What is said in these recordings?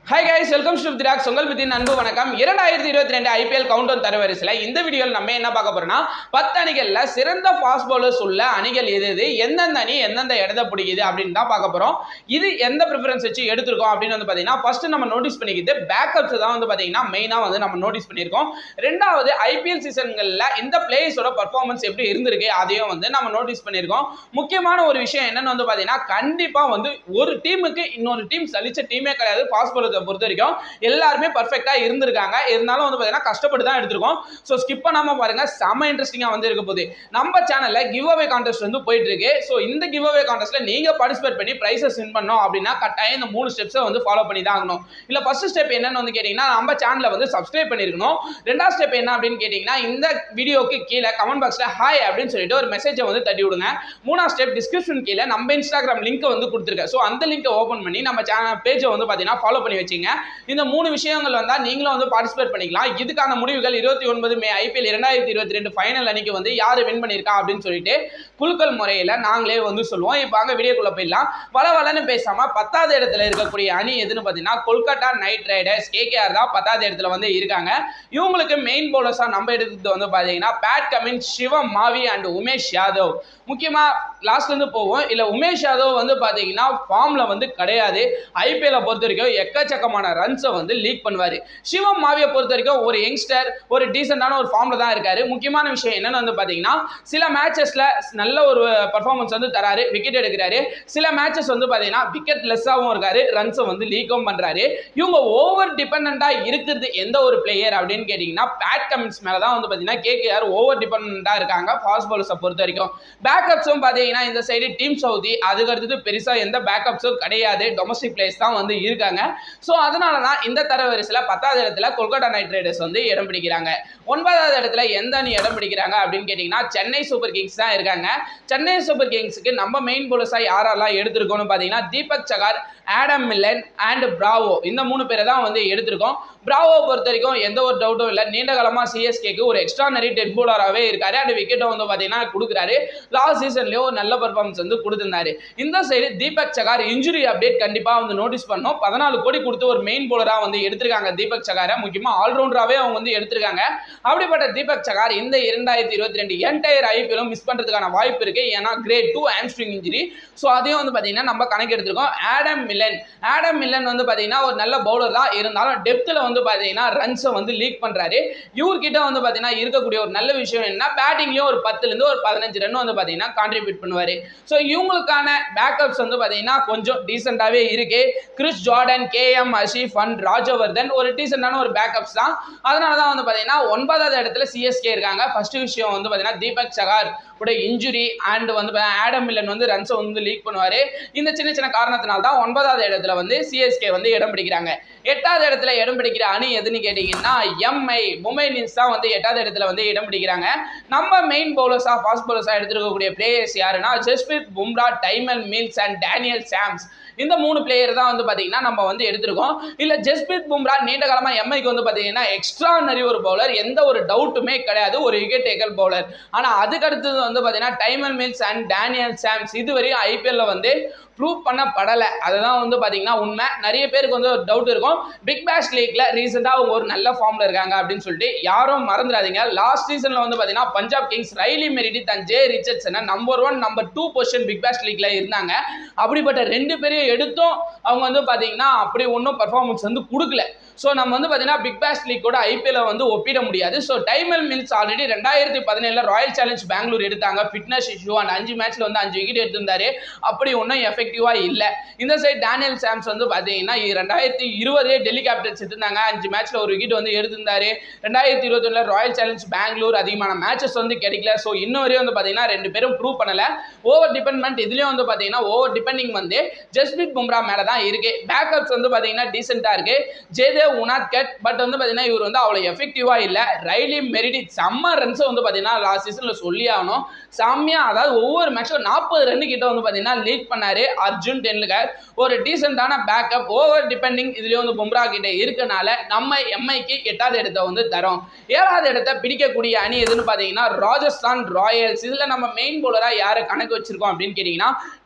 hi guys welcome to திராக் உங்கள் வித்தின் அன்பு வணக்கம் இரண்டாயிரத்தி இருபத்தி ரெண்டு ஐபிஎல் கவுண்ட் டவுன் தரவரிசையில் இந்த வீடியோவில் நம்ம என்ன பார்க்க போறோம்னா பத்து அணிகளில் சிறந்த ஃபாஸ்ட் பவுலர்ஸ் உள்ள அணிகள் எது எது எந்தெந்த அணி எந்தெந்த இடத்த பிடிக்குது அப்படின்னு தான் பார்க்க போறோம் இது எந்த ப்ரிஃபரன்ஸ் வச்சு எடுத்திருக்கோம் அப்படின்னு வந்து பார்த்தீங்கன்னா ஃபர்ஸ்ட் நம்ம நோட்டீஸ் பண்ணிக்கிட்டு பேக்கப்ஸ் தான் வந்து பார்த்தீங்கன்னா மெயினாக வந்து நம்ம நோட்டீஸ் பண்ணியிருக்கோம் ரெண்டாவது ஐபிஎல் சீசன்களில் இந்த பிளேயர்ஸோட பர்ஃபார்மன்ஸ் எப்படி இருந்திருக்கு அதையும் வந்து நம்ம நோட்டீஸ் பண்ணியிருக்கோம் முக்கியமான ஒரு விஷயம் என்னன்னு வந்து பார்த்தீங்கன்னா கண்டிப்பாக வந்து ஒரு டீமுக்கு இன்னொரு டீம் சலிச்ச டீமே கிடையாது ஃபாஸ்ட் பவுலர்ஸை பொறுத்த வரைக்கும் எல்லாருமே பர்ஃபெக்டாக இருந்திருக்காங்க இருந்தாலும் வந்து பார்த்தீங்கன்னா கஷ்டப்பட்டு தான் எடுத்திருக்கோம் ஸோ ஸ்கிப் பண்ணாமல் பாருங்க செம்ம இன்ட்ரெஸ்டிங்காக வந்து இருக்க போகுது நம்ம சேனலில் கிவ் அவே கான்டெஸ்ட் வந்து போயிட்டு இருக்கு ஸோ இந்த கிவ் அவே கான்டெஸ்ட்டில் நீங்கள் பார்ட்டிசிபேட் பண்ணி ப்ரைஸஸ் வின் பண்ணோம் அப்படின்னா கட்டாயம் இந்த மூணு ஸ்டெப்ஸை வந்து ஃபாலோ பண்ணி தான் ஆகணும் இல்லை ஃபர்ஸ்ட் ஸ்டெப் என்னன்னு வந்து கேட்டிங்கன்னா நம்ம சேனலை வந்து சப்ஸ்கிரைப் பண்ணியிருக்கணும் ரெண்டாவது ஸ்டெப் என்ன அப்படின்னு கேட்டிங்கன்னா இந்த வீடியோக்கு கீழே கமெண்ட் பாக்ஸில் ஹாய் அப்படின்னு சொல்லிட்டு ஒரு மெசேஜை வந்து தட்டி விடுங்க மூணாவது ஸ்டெப் டிஸ்கிரிப்ஷன் கீழே நம்ம இன்ஸ்டாகிராம் லிங்க்கை வந்து கொடுத்துருக்கேன் ஸோ அந்த லிங்கை ஓப்பன் பண்ணி நம்ம சேனல் பேஜை வந்து பார்த்தீங்கன்னா ஃபாலோ பண்ணி வச்சிங்க இந்த மூணு விஷயங்கள் வந்தால் நீங்களும் வந்து பார்ட்டிசிபேட் பண்ணிக்கலாம் இதுக்கான முடிவுகள் இருபத்தி ஒன்பது மே ஐபிஎல் இரண்டாயிரத்தி இருபத்தி ரெண்டு ஃபைனல் அன்னைக்கு வந்து யார் வின் பண்ணியிருக்கா அப்படின்னு சொல்லிட்டு குலுக்கல் முறையில் நாங்களே வந்து சொல்லுவோம் இப்போ அங்கே வீடியோக்குள்ளே போயிடலாம் வள வளன்னு பேசாமல் பத்தாவது இடத்துல இருக்கக்கூடிய அணி எதுன்னு பார்த்தீங்கன்னா கொல்கத்தா நைட் ரைடர்ஸ் கேகேஆர் தான் பத்தாவது இடத்துல வந்து இருக்காங்க இவங்களுக்கு மெயின் பவுலர்ஸாக நம்ம எடுத்தது வந்து பார்த்தீங்கன்னா Pat Cummins Shivam Mavi and Umesh Yadav முக்கியமாக லாஸ்ட்லேருந்து போவோம் இல்லை உமேஷ் யாதவ் வந்து பார்த்தீங்கன்னா ஃபார்மில் வந்து கிடையாது ஐபிஎல்லை பொறுத்த வரைக்கும் எக்கச்சக்கமான ரன்ஸை வந்து லீக் பண்ணுவார் சிவம் மாவியை பொறுத்த வரைக்கும் ஒரு யங்ஸ்டர் ஒரு டீசெண்டான ஒரு ஃபார்மில் தான் இருக்காரு முக்கியமான விஷயம் என்னன்னு வந்து பார்த்தீங்கன்னா சில மேட்சஸில் நல்ல ஒரு பர்ஃபார்மன்ஸ் வந்து தராரு விக்கெட் எடுக்கிறாரு சில மேட்சஸ் வந்து பார்த்தீங்கன்னா விக்கெட் லெஸ்ஸாகவும் இருக்காரு ரன்ஸை வந்து லீக்கும் பண்ணுறாரு இவங்க ஓவர் டிபெண்ட்டாக இருக்கிறது எந்த ஒரு பிளேயர் அப்படின்னு கேட்டிங்கன்னா பேட் கமின்ஸ் மேலே தான் வந்து பார்த்தீங்கன்னா கேகேஆர் ஓவர் டிபெண்ட்டாக இருக்காங்க ஃபாஸ்ட் பாலர்ஸை பொறுத்த வரைக்கும் பேக்கப்ஸும் பார்த்தீங்கன்னா இந்த சைடு டீம் சவுதி அதுக்கு அடுத்தது பெருசாக எந்த பேக்கப்ஸும் கிடையாது டொமஸ்டிக் பிளேயர்ஸ் தான் வந்து இருக்காங்க ஸோ அதனால தான் இந்த தரவரிசையில் பத்தாவது இடத்துல கொல்கத்தா நைட் ரைடர்ஸ் வந்து இடம் பிடிக்கிறாங்க ஒன்பதாவது இடத்துல எந்த அணி இடம் பிடிக்கிறாங்க அப்படின்னு கேட்டிங்கன்னா சென்னை சூப்பர் கிங்ஸ் தான் இருக்காங்க சென்னை சூப்பர் கிங்ஸுக்கு நம்ம மெயின் போலர்ஸாக யாரெல்லாம் எடுத்திருக்கோம்னு பார்த்தீங்கன்னா Deepak Chahar Adam Milne and Bravo இந்த மூணு பேரை தான் வந்து எடுத்திருக்கோம் பிராவோ பொறுத்த வரைக்கும் எந்த ஒரு டவுட்டும் இல்லை நீண்ட காலமாக சிஎஸ்கேக்கு ஒரு எக்ஸ்ட்ரானரி டெட் போலராகவே இருக்காரு அண்ட் விக்கெட்டை வந்து பார்த்தீங்கன்னா கொடுக்குறாரு லாஸ்ட் சீசன்லேயும் ஒரு நல்ல பர்ஃபார்மன்ஸ் வந்து கொடுத்துருந்தாரு இந்த side Deepak Chahar injury update கண்டிப்பாக வந்து நோட்டீஸ் பண்ணோம் பதினாலு கோடி கொடுத்து ஒரு மெயின் போலராக வந்து எடுத்திருக்காங்க தீபக் சகாரை முக்கியமாக ஆல்ரவுண்டராகவே அவங்க வந்து எடுத்திருக்காங்க அப்படிப்பட்ட தீபக் சகார் இந்த இரண்டாயிரத்தி இருபத்தி ரெண்டு என்டையர் ஐபிஎலும் மிஸ் பண்ணுறதுக்கான வாய்ப்பு இருக்கு ஏன்னா grade two hamstring injury so அதையும் வந்து பார்த்தீங்கன்னா நம்ம கணக்கு எடுத்திருக்கோம் ஆடம் மில்லன் ஆடம் மில்லன் வந்து பார்த்தீங்கன்னா ஒரு நல்ல பவுலர் தான் இருந்தாலும் டெப்த்தில் வந்து பார்த்தீங்கன்னா ரன்ஸை வந்து லீக் பண்ணுறாரு இவர்கிட்ட வந்து பார்த்தீங்கன்னா இருக்கக்கூடிய ஒரு நல்ல விஷயம் என்ன பேட்டிங்லேயும் ஒரு பத்துலேருந்து ஒரு பதினஞ்சு ரன் வந்து பார்த்தீங்கன்னா கான்ட்ரிபியூட் பண்ணுவார் ஸோ இவங்களுக்கான பேக்கப்ஸ் வந்து பார்த்தீங்கன்னா கொஞ்சம் டீசெண்டாகவே இருக்கு Chris Jordan KM Asif and Rajvardhan ஒரு டீசெண்டான ஒரு பேக்கப்ஸ் தான் அதனால தான் வந்து பார்த்தீங்கன்னா ஒன்பதாவது இடத்துல சிஎஸ்கே இருக்காங்க ஃபர்ஸ்ட் விஷயம் வந்து பார்த்தீங்கன்னா தீபக் சகார் கூட இன்ஜுரி அண்ட் வந்து ஆடம் மில்லன் வந்து ரன்ஸை வந்து லீக் பண்ணுவார் இந்த சின்ன சின்ன காரணத்தினால தான் ஒன்பதாவது இடத்துல வந்து சிஎஸ்கே வந்து இடம் பிடிக்கிறாங்க எட்டாவது இடத்துல இடம் பிடிக்கிற அணி எதுன்னு கேட்டிங்கன்னா எம்ஐ மும்பை இந்தியன்ஸ் தான் வந்து எட்டாவது இடத்துல வந்து இடம் பிடிக்கிறாங்க நம்ம மெயின் பவுலர்ஸாக ஃபாஸ்ட் பவுலர்ஸாக எடுத்துருக்கக்கூடிய பிளேயர்ஸ் யாருன்னா Jasprit Bumrah Tymal Mills and Daniel Sams இந்த மூணு பிளேயர் தான் வந்து பார்த்தீங்கன்னா நம்ம வந்து எடுத்திருக்கோம் இல்லை ஜஸ்பிரித் பும்ரா நீண்ட காலமாக எம்ஐக்கு வந்து பார்த்தீங்கன்னா எக்ஸ்ட்ரானரி ஒரு பவுலர் எந்த ஒரு டவுட்டுமே கிடையாது ஒரு விக்கெட் டேக்கர் பவுலர் ஆனால் அதுக்கு அடுத்தது வந்து பார்த்தீங்கன்னா Tymal Mills and Daniel Sams இதுவரையும் ஐபிஎல்ல வந்து ப்ரூவ் பண்ணப்படலை அதுதான் வந்து பார்த்தீங்கன்னா உண்மை நிறைய பேருக்கு வந்து ஒரு டவுட் இருக்கும் பிக் பேஷ் லீக்ல ரீசெண்டாக அவங்க ஒரு நல்ல ஃபார்மில் இருக்காங்க அப்படின்னு சொல்லிட்டு யாரும் மறந்துடாதீங்க லாஸ்ட் சீசனில் வந்து பார்த்தீங்கன்னா பஞ்சாப் கிங்ஸ் ரைலி மெரிடி தன் ஜே ரிச்சர்ட்ஸனை number one number two position Big Bash லீக்ல இருந்தாங்க அப்படிப்பட்ட ரெண்டு பேரையும் எடுத்தும் அவங்க வந்து பார்த்தீங்கன்னா அப்படி ஒன்றும் பர்ஃபார்மன்ஸ் வந்து கொடுக்கல ஸோ நம்ம வந்து பார்த்தீங்கன்னா பிக் பேஷ் லீக் கூட ஐபிஎல் வந்து ஒப்பிட முடியாது ஸோ டைமல் மில்ஸ் ஆல்ரெடி ரெண்டாயிரத்தி பதினேழில் ராயல் சேலஞ்ச் பெங்களூர் எடுத்தாங்க ஃபிட்னஸ் இஷ்யூ அண்ட் அஞ்சு மேட்ச்ல வந்து அஞ்சு விக்கெட் எடுத்திருந்தாரு அப்படி ஒன்றும் எஃபெக்டிவாக இல்லை இந்த சைடு டேனியல் சாம்ஸ் வந்து பார்த்தீங்கன்னா ரெண்டாயிரத்தி இருபதே டெல்லி கேபிட்டல்ஸ் எடுத்திருந்தாங்க அஞ்சு மேட்ச்ல ஒரு விக்கெட் வந்து எடுத்திருந்தாரு ரெண்டாயிரத்தி இருபத்தொன்னுல ராயல் சேலஞ்ச் பெங்களூர் அதிகமான மேட்சஸ் வந்து கிடைக்கல ஸோ இன்னும் வரையும் வந்து பார்த்தீங்கன்னா ரெண்டு பேரும் ப்ரூவ் பண்ணல ஓவர் டிபெண்ட்மெண்ட் இதுலேயும் வந்து பார்த்தீங்கன்னா ஓவர் டிபெண்டிங் வந்து ஜஸ்பிரித் பும்ரா மேலே தான் இருக்கு பேக்கப்ஸ் வந்து பார்த்தீங்கன்னா டீசெண்டாக இருக்கு ஜெயதேவ் உனாட்கட் பட் வந்து பார்த்தீங்கன்னா இவர் வந்து அவ்வளோ எஃபெக்டிவாக இல்லை ரைலி மெரிடி செம்ம ரன்ஸை வந்து பார்த்தீங்கன்னா லாஸ்ட் சீசனில் சொல்லி ஆகணும் செம்மையாக அதாவது ஒவ்வொரு மேட்சும் நாற்பது ரன்னு கிட்ட வந்து பார்த்தீங்கன்னா லீட் பண்ணாரு அர்ஜுன் டெண்டுல்கர் ஒரு டீசெண்டான பேக்கப் ஓவர் டிபெண்டிங் இதுலேயும் வந்து பும்ரா கிட்ட இருக்கனால நம்ம எம்ஐக்கு எட்டாவது இடத்த வந்து தரோம் ஏழாவது இடத்த பிடிக்கக்கூடிய அணி எதுன்னு பார்த்தீங்கன்னா ராஜஸ்தான் ராயல்ஸ் இதில் நம்ம மெயின் பவுலராக யாரை கணக்கு வச்சிருக்கோம் அப்படின்னு கேட்டிங்கன்னா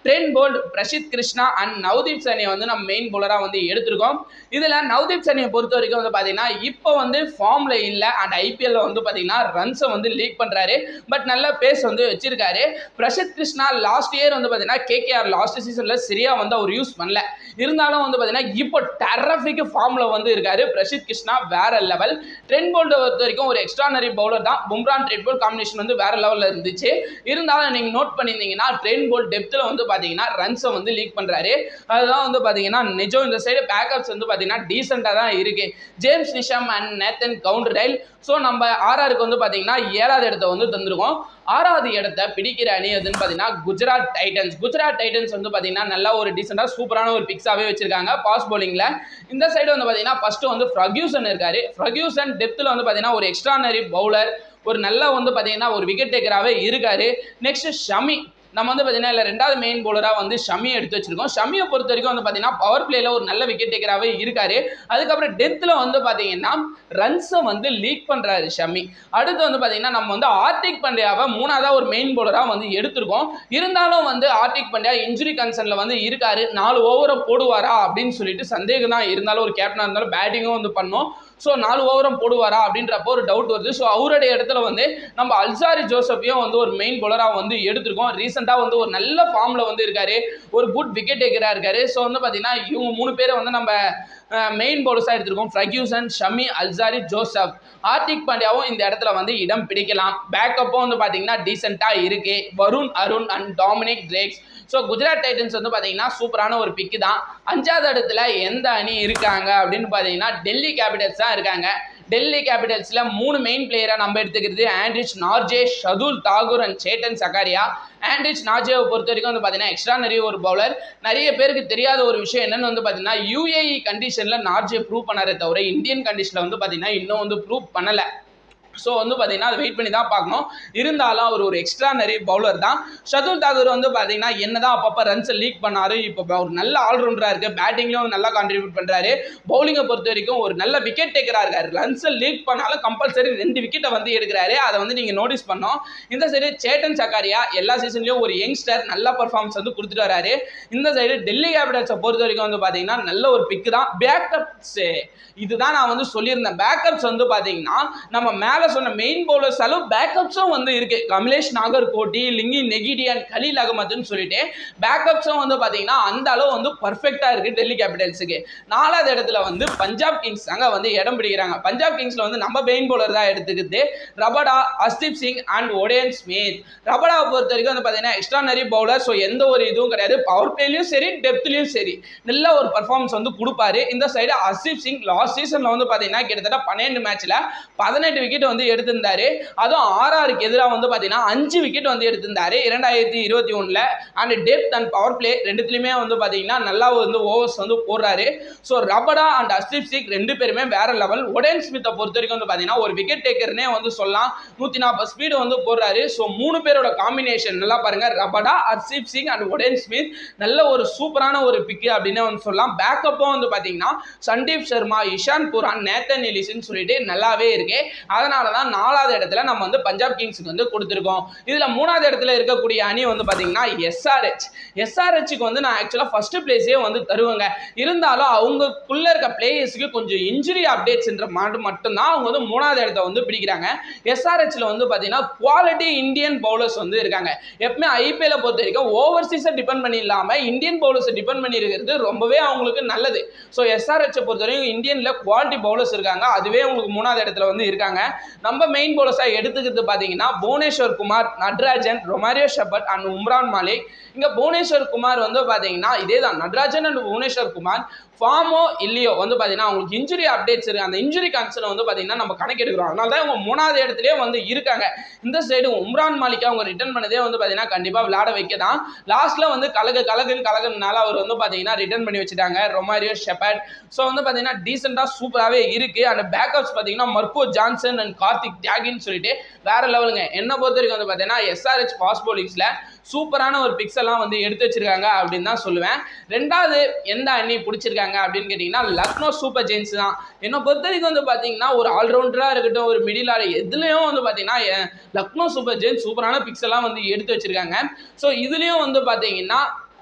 Trent Boult Prasidh Krishna and Navdeep சனியை வந்து நம்ம மெயின் போலராக வந்து எடுத்திருக்கோம் இதில் நவ்தீப் சனியை பொறுத்த வரைக்கும் வந்து பார்த்தீங்கன்னா இப்போ வந்து ஃபார்மில் இல்லை அண்ட் ஐபிஎல்ல வந்து பார்த்தீங்கன்னா ரன்ஸை வந்து லீக் பண்ணுறாரு பட் நல்ல பேஸ் வந்து வச்சிருக்காரு பிரசித் கிருஷ்ணா லாஸ்ட் இயர் வந்து பார்த்தீங்கன்னா கேகேஆர் லாஸ்ட் சீசனில் சரியாக வந்து அவர் யூஸ் பண்ணல இருந்தாலும் வந்து பார்த்தீங்கன்னா இப்போ டெரஃபிக் ஃபார்மில் வந்து இருக்காரு பிரசித் கிருஷ்ணா வேற லெவல் ட்ரெண்ட் போல்ட்டை பொறுத்த வரைக்கும் ஒரு எக்ஸ்ட்ரானரி பவுலர் தான் பும்ரான் ட்ரெண்ட் போல்ட் காம்பினேஷன் வந்து வேற லெவலில் இருந்துச்சு இருந்தாலும் நீங்கள் நோட் பண்ணியிருந்தீங்கன்னா ட்ரெண்ட் போல்ட் டெப்த்தில் வந்து பார்த்தீங்கன்னா ரன்ஸை வந்து லீக் பண்ணுறாரு அதுதான் வந்து பார்த்தீங்கன்னா நிஜம் இந்த சைடு பேக்கப்ஸ் வந்து பார்த்தீங்கன்னா டீசெண்டாக தான் இருக்கு James Neesham and Nathan Coulter Nile so நம்ம ஆர்ஆருக்கு வந்து பார்த்தீங்கன்னா ஏழாவது இடத்த வந்து தந்திருக்கோம் ஆறாவது இடத்த பிடிக்கிற அணி எதுன்னு பார்த்தீங்கன்னா குஜராத் டைட்டன்ஸ் குஜராத் டைட்டன்ஸ் வந்து பார்த்தீங்கன்னா நல்லா ஒரு டீசெண்டாக சூப்பரான ஒரு பிக்ஸாகவே வச்சிருக்காங்க பாஸ் பவுலிங்கில் இந்த சைடு வந்து பார்த்தீங்கன்னா ஃபர்ஸ்ட் வந்து ஃப்ரக்யூசன் இருக்காரு ஃப்ரக்யூசன் டெப்த்தில் வந்து பார்த்தீங்கன்னா ஒரு எக்ஸ்ட்ரானரி பவுலர் ஒரு நல்ல வந்து பார்த்தீங்கன்னா ஒரு விக்கெட் டேக்கராகவே இருக்காரு நெக்ஸ்ட் ஷமி நம்ம வந்து பார்த்தீங்கன்னா இல்லை ரெண்டாவது மெயின் பவுலராக வந்து ஷமியை எடுத்து வச்சிருக்கோம் ஷமியை பொறுத்த வரைக்கும் வந்து பார்த்தீங்கன்னா பவர் பிளேல ஒரு நல்ல விக்கெட் டேக்கராகவே இருக்காரு அதுக்கப்புறம் டெத்தில் வந்து பார்த்தீங்கன்னா ரன்ஸை வந்து லீக் பண்ணுறாரு ஷமி அடுத்து வந்து பார்த்தீங்கன்னா நம்ம வந்து ஆர்டிக் பண்டியாவை மூணாவதாக ஒரு மெயின் பவுலராக வந்து எடுத்திருக்கோம் இருந்தாலும் வந்து ஆர்டிக் பண்டியா இன்ஜுரி கன்சர்னில் வந்து இருக்காரு நாலு ஓவரை போடுவாரா அப்படின்னு சொல்லிட்டு சந்தேகம் தான் இருந்தாலும் ஒரு கேப்டனாக இருந்தாலும் பேட்டிங்கும் வந்து பண்ணோம் ஸோ நாலு ஓவரும் போடுவாரா அப்படின்றப்போ ஒரு டவுட் வருது ஸோ அவருடைய இடத்துல வந்து நம்ம அல்சாரி ஜோசப்பையும் வந்து ஒரு மெயின் பவுலராக வந்து எடுத்திருக்கோம் ரீசெண்டாக வந்து ஒரு நல்ல ஃபார்மில் வந்து இருக்காரு ஒரு குட் விக்கெட் டேக்கராக இருக்காரு ஸோ வந்து பார்த்தீங்கன்னா இவங்க மூணு பேரை வந்து நம்ம மெயின் பவுலர்ஸாக எடுத்திருக்கோம் Ferguson Shami Alzarri Joseph Hardik பாண்டியாவும் இந்த இடத்துல வந்து இடம் பிடிக்கலாம் பேக்கப்பும் வந்து பார்த்தீங்கன்னா டீசெண்டாக இருக்கு Varun Aaron and Dominic Drakes so Gujarat Titans வந்து பார்த்தீங்கன்னா சூப்பரான ஒரு பிக்கு தான் அஞ்சாவது இடத்துல எந்த அணி இருக்காங்க அப்படின்னு பார்த்தீங்கன்னா டெல்லி கேபிட்டல்ஸ் தான் இருக்காங்க டெல்லி கேபிட்டல்ஸில் மூணு மெயின் பிளேயராக நம்ம எடுத்துக்கிறது Anrich Nortje ஷதுல் Tagore and Satan Zacharia Anrich நார்ஜேவை பொறுத்த வரைக்கும் வந்து பார்த்தீங்கன்னா எக்ஸ்ட்ரா நிறைய ஒரு பவுலர் நிறைய பேருக்கு தெரியாத ஒரு விஷயம் என்னன்னு வந்து பார்த்தீங்கன்னா யூஏஇ கண்டிஷனில் நார்ஜே ப்ரூவ் பண்ணாரே தவிர இந்தியன் கண்டிஷனில் வந்து பார்த்தீங்கன்னா இன்னும் வந்து ப்ரூவ் பண்ணலை ஸோ வந்து பார்த்தீங்கன்னா அதை வெயிட் பண்ணி தான் பார்க்கணும் இருந்தாலும் அவர் ஒரு எக்ஸ்ட்ரா நிறைய பவுலர் தான் ஷதுல் தாகூர் வந்து பார்த்தீங்கன்னா என்னதான் அப்பப்போ ரன்ஸை லீக் பண்ணாரு இப்போ ஒரு நல்ல ஆல்ரவுண்டராக இருக்கு பேட்டிங்லையும் நல்லா கான்ட்ரிபியூட் பண்ணுறாரு பவுலிங்கை பொறுத்த வரைக்கும் ஒரு நல்ல விக்கெட் டேக்கராக இருக்காரு ரன்ஸை லீக் பண்ணாலும் கம்பல்சரி ரெண்டு விக்கெட்டை வந்து எடுக்கிறாரு அதை வந்து நீங்கள் நோட்டீஸ் பண்ணோம் இந்த சைடு சேட்டன் சக்காரியா எல்லா சீசன்லையும் ஒரு யங்ஸ்டர் நல்ல பர்ஃபார்மன்ஸ் வந்து கொடுத்துட்டு வராரு இந்த சைடு டெல்லி கேபிட்டல்ஸை பொறுத்த வரைக்கும் வந்து பார்த்தீங்கன்னா நல்ல ஒரு பிக்கு தான் பேக்கப்ஸ் இதுதான் நான் வந்து சொல்லியிருந்தேன் பேக்கப்ஸ் வந்து பார்த்தீங்கன்னா நம்ம மேலே சொன்ன மெயின் பவுலர்ஸ் அளவு பேக்கப்ஸும் வந்து இருக்கு Kamlesh Nagarkoti Lungi Ngidi and Khaleel அகமதுன்னு சொல்லிட்டு பேக்கப்ஸும் வந்து பார்த்தீங்கன்னா அந்த அளவு வந்து பர்ஃபெக்டாக இருக்கு டெல்லி கேபிட்டல்ஸுக்கு நாலாவது இடத்துல வந்து பஞ்சாப் கிங்ஸ் அங்கே வந்து இடம் பிடிக்கிறாங்க பஞ்சாப் கிங்ஸில் வந்து நம்ம மெயின் பவுலர் தான் எடுத்துக்கிட்டு Rabada Arshdeep Singh and Odean Smith ரபடாவை பொறுத்த வரைக்கும் வந்து பார்த்தீங்கன்னா எக்ஸ்ட்ரானரி பவுலர் ஸோ எந்த ஒரு இதுவும் கிடையாது பவர் பிளேலையும் சரி டெப்த்லையும் சரி நல்ல ஒரு பர்ஃபார்மன்ஸ் வந்து கொடுப்பாரு இந்த சைடு அஸ்தீப் சிங் லாஸ்ட் சீசனில் வந்து பார்த்தீங்கன்னா கிட்டத்தட்ட பன்னெண்டு மேட்ச்சில் பதினெட்டு விக்கெட் வந்து எடுத்திருந்தாரு அதுவும் ஆர்ஆருக்கு எதிராக வந்து பார்த்தீங்கன்னா அஞ்சு விக்கெட் வந்து எடுத்திருந்தாரு இரண்டாயிரத்தி இருபத்தி ஒன்றில் and depth and power play ரெண்டுத்துலையுமே வந்து பார்த்தீங்கன்னா நல்லா வந்து ஓவர்ஸ் வந்து போடுறாரு so Rabada and Arshdeep Singh ரெண்டு பேருமே வேற லெவல் ஒடேன் ஸ்மித்தை பொறுத்த வரைக்கும் வந்து பார்த்தீங்கன்னா ஒரு விக்கெட் டேக்கர்னே வந்து சொல்லலாம் நூற்றி நாற்பது ஸ்பீடு வந்து போடுறாரு ஸோ மூணு பேரோட காம்பினேஷன் நல்லா பாருங்க Rabada Arshdeep Singh and Odean Smith நல்ல ஒரு சூப்பரான ஒரு பிக்கு அப்படின்னு வந்து சொல்லலாம் பேக்கப்பும் வந்து பார்த்தீங்கன்னா சண்டீப் சர்மா இஷான் புரான் நேத்தன் எலிஸ்ன்னு சொல்லிட்டு நல்லாவே இருக்கு அதனால தான் நாலாவது இடத்துல நம்ம வந்து பஞ்சாப் கிங்ஸுக்கு வந்து கொடுத்துருக்கோம் இதில் மூணாவது இடத்துல இருக்கக்கூடிய அணி வந்து பார்த்தீங்கன்னா எஸ்ஆர்ஹெச் எஸ்ஆர்ஹெச்சுக்கு வந்து நான் ஆக்சுவலாக ஃபர்ஸ்ட் பிளேஸே வந்து தருவேங்க இருந்தாலும் அவங்களுக்குள்ள இருக்க பிளேயர்ஸுக்கு கொஞ்சம் இன்ஜுரி அப்டேட்ஸ்ன்ற மாட்டு மட்டும்தான் அவங்க வந்து மூணாவது இடத்த வந்து பிடிக்கிறாங்க எஸ்ஆர்ஹெச்ல வந்து பார்த்தீங்கன்னா குவாலிட்டி இந்தியன் பவுலர்ஸ் வந்து இருக்காங்க எப்பவுமே ஐபிஎல்ல பொறுத்த வரைக்கும் ஓவர்சீஸை டிபெண்ட் பண்ணி இல்லாமல் இந்தியன் பவுலர்ஸை டிபெண்ட் பண்ணி இருக்கிறது ரொம்பவே அவங்களுக்கு நல்லது ஸோ எஸ்ஆர்ஹெச்சை பொறுத்த வரைக்கும் இந்தியன்ல குவாலிட்டி பவுலர்ஸ் இருக்காங்க அதுவே உங்களுக்கு மூணாவது இடத்துல வந்து இருக்காங்க நம்ம மெயின் பவுலர்ஸாக எடுத்துக்கிறது பார்த்தீங்கன்னா Bhuvneshwar Kumar Natarajan Romario Shepherd and Umran Malik இங்கே புவனேஸ்வர் குமார் வந்து பார்த்தீங்கன்னா இதே தான் நட்ராஜன் அண்ட் புவனேஸ்வர் குமார் ஃபார்மோ இல்லையோ வந்து பார்த்தீங்கன்னா அவங்களுக்கு இன்ஜுரி அப்டேட்ஸ் இருக்கு அந்த இன்ஜுரி கன்சர்ன் வந்து பார்த்தீங்கன்னா நம்ம கணக்கெடுக்கிறோம் அதனால தான் இவங்க மூணாவது இடத்துலயே வந்து இருக்காங்க இந்த சைடு உம்ரான் மாலிக் அவங்க ரிட்டர்ன் பண்ணதே வந்து பார்த்தீங்கன்னா கண்டிப்பாக விளையாட வைக்க தான் லாஸ்ட்ல வந்து கலகு கலகுன்னு கலகுனால அவர் வந்து பார்த்தீங்கன்னா ரிட்டர்ன் பண்ணி வச்சுட்டாங்க ரொமாரியோ ஷெப்பர்ட் ஸோ வந்து பார்த்தீங்கன்னா டீசெண்டாக சூப்பராகவே இருக்கு அந்த பேக்கப்ஸ் பார்த்தீங்கன்னா மர்கோ ஜான்சன் அண்ட் கார்த்திக் தியாகின்னு சொல்லிட்டு வேற லெவலுங்க என்ன பொறுத்த வரைக்கும் வந்து பார்த்தீங்கன்னா எஸ்ஆர்ஹெச் ஃபாஸ்ட் பவுலிங்ஸில் சூப்பரான ஒரு பிக்ஸ் எல்லாம் வந்து எடுத்து வச்சிருக்காங்க அப்படின்னு தான் சொல்லுவேன் ரெண்டாவது எந்த அணி பிடிச்சிருக்காங்க அப்படின்னு கேட்டிங்கன்னா லக்னோ சூப்பர் ஜெயின்ஸ் தான் என்னை பொறுத்த வரைக்கும் வந்து பார்த்தீங்கன்னா ஒரு ஆல்ரவுண்டராக இருக்கட்டும் ஒரு மிடில் ஆர்டர் எதுலேயும் வந்து பார்த்தீங்கன்னா எ- லக்னோ சூப்பர் ஜெயின்ஸ் சூப்பரான பிக்ஸ் எல்லாம் வந்து எடுத்து வச்சிருக்காங்க ஸோ இதுலேயும் வந்து பார்த்தீங்கன்னா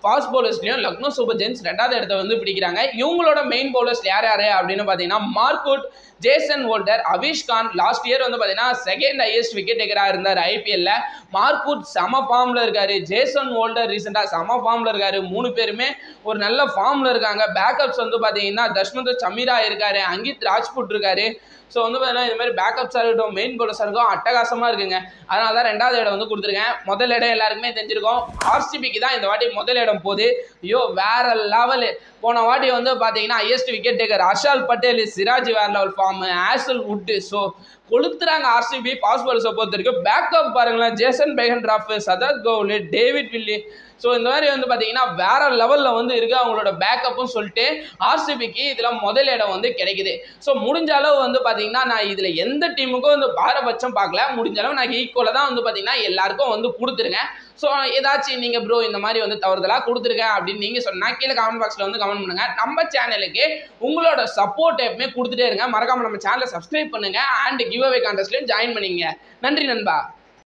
ஃபாஸ்ட் பவுலர்ஸ்லையும் லக்னோ சூப்பர் ஜெயின்ஸ் ரெண்டாவது இடத்த வந்து பிடிக்கிறாங்க இவங்களோட மெயின் பவுலர்ஸ் யார் யார் அப்படின்னு பார்த்தீங்கன்னா Mark Wood Jason Holder Avesh Khan last year வந்து பார்த்தீங்கன்னா செகண்ட் ஹையஸ்ட் விக்கெட் டேக்கராக இருந்தார் ஐபிஎல்ல மார்க்குட் செம ஃபார்மில் இருக்காரு ஜேசன் வோல்டர் ரீசெண்டாக செம ஃபார்மில் இருக்காரு மூணு பேருமே ஒரு நல்ல ஃபார்மில் இருக்காங்க பேக்கப்ஸ் வந்து பார்த்தீங்கன்னா தஷ்மந்த் சமீரா இருக்காரு அங்கித் ராஜ்புட் இருக்காரு ஸோ வந்து பார்த்தீங்கன்னா இது மாதிரி பேக்கப்ஸாக இருக்கட்டும் மெயின் பவுலர்ஸாக இருக்கும் அட்டகாசமாக இருக்குங்க அதனால தான் ரெண்டாவது இடம் வந்து கொடுத்துருக்கேன் முதல் இடம் எல்லாருக்குமே தெரிஞ்சிருக்கும் ஆர்சிபிக்கு தான் இந்த வாட்டி முதல் இடம் போகுது ஐயோ வேற லெவலு போன வாட்டி வந்து பார்த்தீங்கன்னா highest wicket taker Harshal Patel Siraj வேற level form Hazlewood so கொளுத்துறாங்க ஆர்சிபி பாஸ் பால்ஸை பொறுத்த வரைக்கும் பேக்கப் பாருங்களேன் Jason Behrendorff Siddarth Kaul David Willey so இந்த மாதிரி வந்து பார்த்தீங்கன்னா வேற லெவலில் வந்து இருக்கு அவங்களோட பேக்கப்பும் சொல்லிட்டு ஆர்சிபிக்கு இதில் முதல் இடம் வந்து கிடைக்குது ஸோ முடிஞ்ச அளவு வந்து பார்த்தீங்கன்னா நான் இதில் எந்த டீமுக்கும் வந்து பாரபட்சம் பார்க்கல முடிஞ்ச அளவு நான் ஈக்குவலாக தான் வந்து பார்த்தீங்கன்னா எல்லாருக்கும் வந்து கொடுத்துருங்க ஸோ ஏதாச்சும் நீங்கள் ப்ரோ இந்த மாதிரி வந்து தவறுதலாக கொடுத்துருக்கேன் அப்படின்னு நீங்கள் சொன்னால் கீழே கமெண்ட் பாக்ஸில் வந்து கமெண்ட் பண்ணுங்க நம்ம சேனலுக்கு உங்களோட சப்போர்ட் எப்பவுமே கொடுத்துட்டே இருங்க மறக்காம நம்ம சேனலை சப்ஸ்கிரைப் பண்ணுங்க அண்ட் கிவ் அவே கான்டெஸ்ட்லையும் ஜாயின் பண்ணிங்க நன்றி நண்பா